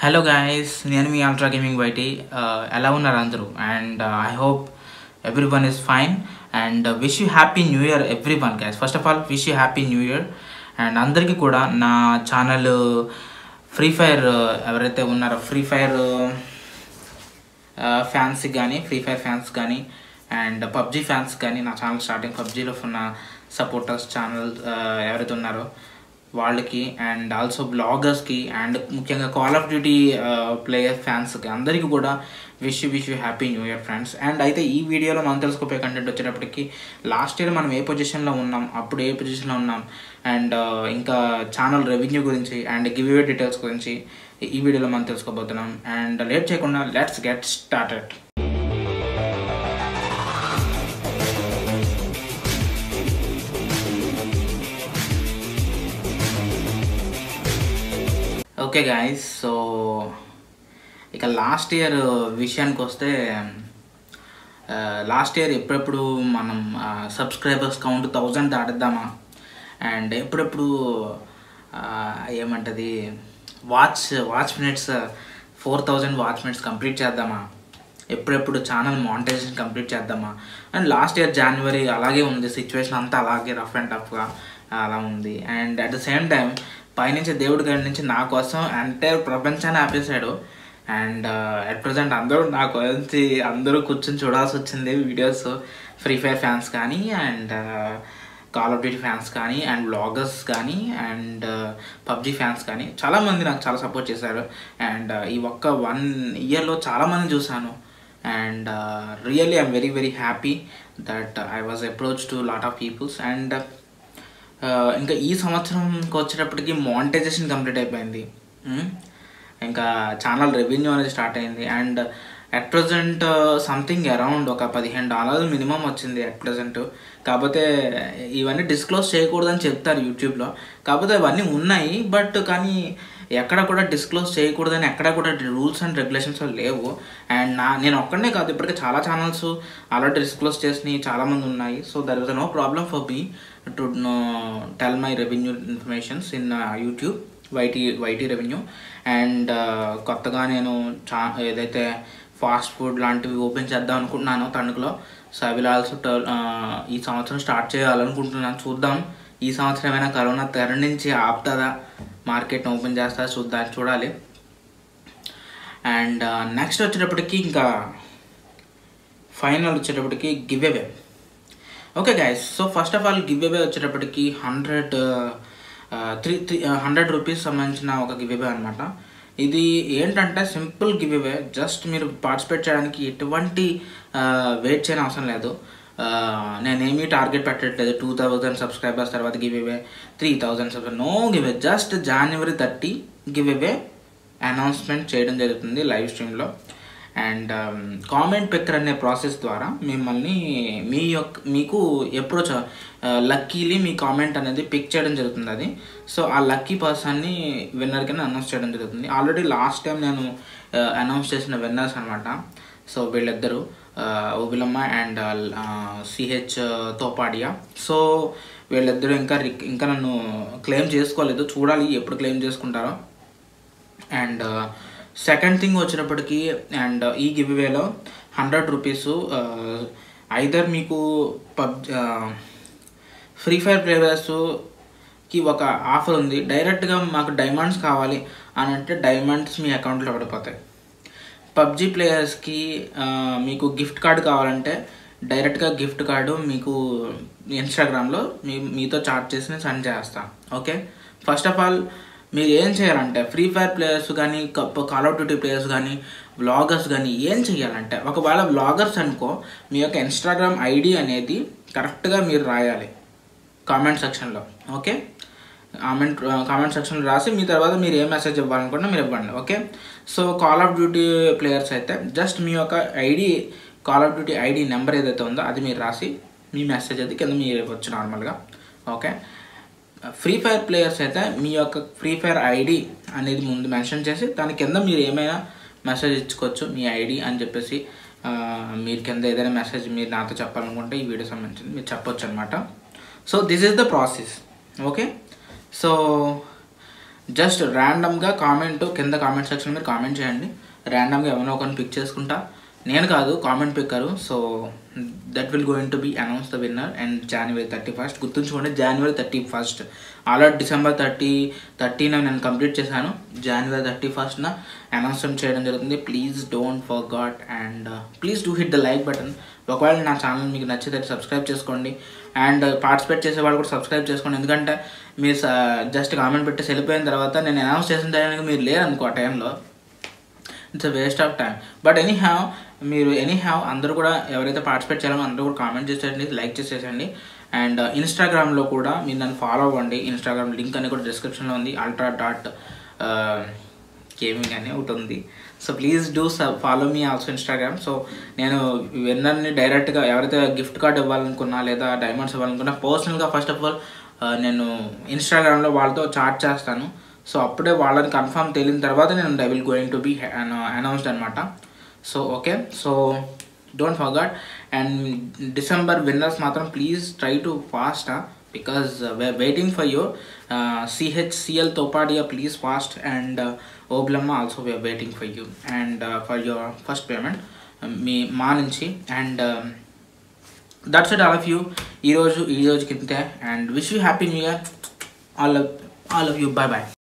hello guys నేను మీ ultra gaming బయటి ఎలా ఉన్నారు అందరూ and I hope everyone is fine and wish you happy new year everyone guys first of all wish you happy new year and అందరికీ కూడా నా channel free fire ఎవరైతే ఉన్నారో ఫ్రీ ఫైర్ ఫ్యాన్స్కి కానీ ఫ్రీ ఫైర్ ఫ్యాన్స్ కానీ and PUBG fans కానీ నా ఛానల్ స్టార్టింగ్ పబ్జీలో ఉన్న సపోర్టర్స్ ఛానల్ ఎవరైతే ఉన్నారో వాళ్ళకి అండ్ ఆల్సో బ్లాగర్స్కి అండ్ ముఖ్యంగా కాల్ ఆఫ్ డ్యూటీ ప్లేయర్ ఫ్యాన్స్కి అందరికీ కూడా wish wish you happy new year friends and అయితే ఈ వీడియోలో మనం తెలుసుకోపోయే కంటెంట్ వచ్చేటప్పటికి లాస్ట్ ఇయర్ మనం ఏ పొజిషన్లో ఉన్నాం అప్పుడు ఏ పొజిషన్లో ఉన్నాం అండ్ ఇంకా ఛానల్ రెవెన్యూ గురించి అండ్ గివ్ అవే డీటెయిల్స్ గురించి ఈ వీడియోలో మనం తెలుసుకోబోతున్నాం అండ్ లేట్ చేయకుండా let's get started okay guys so ఇక లాస్ట్ ఇయర్ విషయానికి వస్తే లాస్ట్ ఇయర్ ఎప్పుడెప్పుడు మనం సబ్స్క్రైబర్స్ కౌంట్ థౌజండ్ దాటిద్దామా అండ్ ఎప్పుడెప్పుడు ఏమంటది watch watch minutes four thousand watch minutes complete చేద్దామా ఎప్పుడెప్పుడు ఛానల్ మానిటైజేషన్ కంప్లీట్ చేద్దామా అండ్ లాస్ట్ ఇయర్ జనవరి అలాగే ఉంది సిచ్యువేషన్ అంతా అలాగే రఫ్ అండ్ టఫ్గా అలా ఉంది and at the same time పైనుంచి దేవుడి గడి నుంచి నా కోసం ఎంటైర్ ప్రపంచాన్ని ఆపేశాడు అండ్ అట్ ప్రజెంట్ అందరూ నా గురించి అందరూ కూర్చొని చూడాల్సి వచ్చింది వీడియోస్ ఫ్రీ ఫైర్ ఫ్యాన్స్ కానీ and call of duty fans కానీ అండ్ బ్లాగర్స్ కానీ అండ్ పబ్జీ ఫ్యాన్స్ కానీ చాలామంది నాకు చాలా సపోర్ట్ చేశారు అండ్ ఈ ఒక్క వన్ ఇయర్లో చాలామంది చూశాను and really I'm very very happy that I was approach to lot of peoples and ఇంకా ఈ సంవత్సరంకి వచ్చేటప్పటికి మానిటైజేషన్ కంప్లీట్ అయిపోయింది ఇంకా ఛానల్ రెవెన్యూ అనేది స్టార్ట్ అయింది and at present something around ఒక పదిహేను డాలర్లు మినిమం వచ్చింది అట్ ప్రజెంట్ కాకపోతే ఇవన్నీ డిస్క్లోజ్ చేయకూడదని చెప్తారు యూట్యూబ్లో కాకపోతే అవన్నీ ఉన్నాయి బట్ కానీ ఎక్కడ కూడా డిస్క్లోజ్ చేయకూడదని ఎక్కడ కూడా రూల్స్ అండ్ రెగ్యులేషన్స్ లేవు అండ్ నా నేను ఒక్కడనే కాదు ఇప్పటికే చాలా ఛానల్స్ ఆల్రెడీ డిస్క్లోజ్ చేసినవి చాలామంది ఉన్నాయి so there is no problem for be to tell my revenue informations in YouTube YT YT revenue and కొత్తగా నేను చా ఏదైతే ఫాస్ట్ ఫుడ్ లాంటివి ఓపెన్ చేద్దాం అనుకుంటున్నాను తణుకులో సో అవి ఆల్సో ఈ సంవత్సరం స్టార్ట్ చేయాలనుకుంటున్నాను చూద్దాం ఈ సంవత్సరం ఏమైనా కరోనా తెర నుంచి ఆపుతుందా మార్కెట్ ఓపెన్ చేస్తా చూద్దాం చూడాలి అండ్ నెక్స్ట్ వచ్చేటప్పటికి ఇంకా ఫైనల్ వచ్చేటప్పటికి giveaway okay guys so first of all giveaway వచ్చేటప్పటికి hundred three three hundred rupees సంబంధించిన ఒక గివ్ అవే అనమాట ఇది ఏంటంటే సింపుల్ గివ్ అవే జస్ట్ మీరు పార్టిసిపేట్ చేయడానికి ఎటువంటి వెయిట్ చేయని అవసరం లేదు నేనేమీ టార్గెట్ పెట్టట్లేదు టూ థౌజండ్ సబ్స్క్రైబర్స్ తర్వాత giveaway three thousand subscriber no giveaway just January thirty giveaway announcement చేయడం జరుగుతుంది లైవ్ స్ట్రీమ్లో అండ్ కామెంట్ పిక్కర్ అనే ప్రాసెస్ ద్వారా మిమ్మల్ని మీ యొక్క మీకు ఎప్పుడో లక్కీలీ మీ కామెంట్ అనేది పిక్ చేయడం జరుగుతుంది అది సో ఆ లక్కీ పర్సన్ని విన్నర్ కింద అనౌన్స్ చేయడం జరుగుతుంది ఆల్రెడీ లాస్ట్ టైం నేను అనౌన్స్ చేసిన విన్నర్స్ అనమాట సో వీళ్ళిద్దరు ఓబిలమ్మ అండ్ సిహెచ్ తోపాడియా సో వీళ్ళిద్దరూ ఇంకా ఇంకా నన్ను క్లెయిమ్ చేసుకోలేదు చూడాలి ఎప్పుడు క్లెయిమ్ చేసుకుంటారో అండ్ సెకండ్ థింగ్ వచ్చినప్పటికీ అండ్ ఈ గివ్ వేలో హండ్రెడ్ రూపీస్ ఐదర్ మీకు పబ్ ఫ్రీ ఫైర్ ప్లేయర్స్కి ఒక ఆఫర్ ఉంది డైరెక్ట్గా మాకు డైమండ్స్ కావాలి అని అంటే డైమండ్స్ మీ అకౌంట్లో పడిపోతాయి పబ్జీ ప్లేయర్స్కి మీకు గిఫ్ట్ కార్డు కావాలంటే డైరెక్ట్గా గిఫ్ట్ కార్డు మీకు ఇన్స్టాగ్రామ్లో మీ మీతో చాట్ చేసి నేను సెండ్ చేస్తాను ఓకే ఫస్ట్ ఆఫ్ ఆల్ మీరు ఏం చేయాలంటే ఫ్రీ ఫైర్ ప్లేయర్స్ కానీ కాల్ ఆఫ్ డ్యూటీ ప్లేయర్స్ కానీ బ్లాగర్స్ కానీ ఏం చేయాలంటే ఒకవేళ బ్లాగర్స్ అనుకో మీ యొక్క ఇన్స్టాగ్రామ్ ఐడి అనేది కరెక్ట్గా మీరు రాయాలి కామెంట్ సెక్షన్లో ఓకే కామెంట్ కామెంట్ సెక్షన్లో రాసి మీ తర్వాత మీరు ఏ మెసేజ్ ఇవ్వాలనుకున్నా మీరు ఇవ్వండి okay so call of duty players అయితే జస్ట్ మీ యొక్క ID call of duty ID number ఏదైతే ఉందో అది మీరు రాసి మీ మెసేజ్ అది కింద మీరు ఇవ్వచ్చు నార్మల్గా ఓకే ఫ్రీ ఫైర్ ప్లేయర్స్ అయితే మీ యొక్క ఫ్రీ ఫైర్ ఐడి అనేది ముందు మెన్షన్ చేసి దాని కింద మీరు ఏమైనా మెసేజ్ ఇచ్చుకోవచ్చు మీ ఐడి అని చెప్పేసి మీరు కింద ఏదైనా మెసేజ్ మీరు నాతో చెప్పాలనుకుంటే ఈ వీడియో సంబంధించింది మీరు చెప్పొచ్చు అనమాట so this is the process okay so just ర్యాండమ్గా కామెంట్ కింద కామెంట్ సెక్షన్ మీరు కామెంట్ చేయండి ర్యాండమ్గా ఎవరినో ఒకరిని పిక్ చేసుకుంటా నేను కాదు comment picker so that will going to be announce the winner and January thirty first గుర్తుంచుకోండి January thirty first already December thirty థర్టీన నేను కంప్లీట్ చేశాను జనవరి థర్టీ ఫస్ట్న అనౌన్స్మెంట్ చేయడం జరుగుతుంది please don't forgot and please do hit the like button ఒకవేళ నా channel మీకు నచ్చితే సబ్స్క్రైబ్ చేసుకోండి అండ్ పార్టిసిపేట్ చేసే వాళ్ళు కూడా సబ్స్క్రైబ్ చేసుకోండి ఎందుకంటే మీరు జస్ట్ కామెంట్ పెట్టేసి వెళ్ళిపోయిన తర్వాత నేను అనౌన్స్ చేసిన టైంకి మీరు లేరు అనుకో ఆ టైంలో it's a waste of time but anyhow మీరు ఎనీ హ్యావ్ అందరూ కూడా ఎవరైతే పార్టిసిపేట్ చేయాలో అందరూ కూడా కామెంట్ చేసేయండి లైక్ చేసేసండి అండ్ ఇన్స్టాగ్రామ్లో కూడా మీరు నన్ను ఫాలో అవ్వండి ఇన్స్టాగ్రామ్ లింక్ అనేది కూడా డిస్క్రిప్షన్లో ఉంది అల్ట్రా డాట్ గేమింగ్ అని ఒకటి ఉంది సో ప్లీజ్ డూ ఫాలో మీ ఆల్సో ఇన్స్టాగ్రామ్ సో నేను విన్నర్ని డైరెక్ట్గా ఎవరైతే గిఫ్ట్ కార్డ్ ఇవ్వాలనుకున్నా లేదా డైమండ్స్ ఇవ్వాలనుకున్నా పర్సనల్గా ఫస్ట్ ఆఫ్ ఆల్ నేను ఇన్స్టాగ్రామ్లో వాళ్ళతో చాట్ చేస్తాను సో అప్పుడే వాళ్ళని కన్ఫర్మ్ తెలియని తర్వాత నేను I will going to be announced అనమాట so okay so don't forgot and December winners మాత్రం please try to fast because waiting for you CHCL తోపాడియా ప్లీజ్ ఫాస్ట్ అండ్ ఓబ్లమ్మ also we are waiting for you and for your first payment మీ మా నుంచి and that's it all of you ఈరోజు ఈ రోజుకి ఇంతే and wish you happy new year all all of you bye bye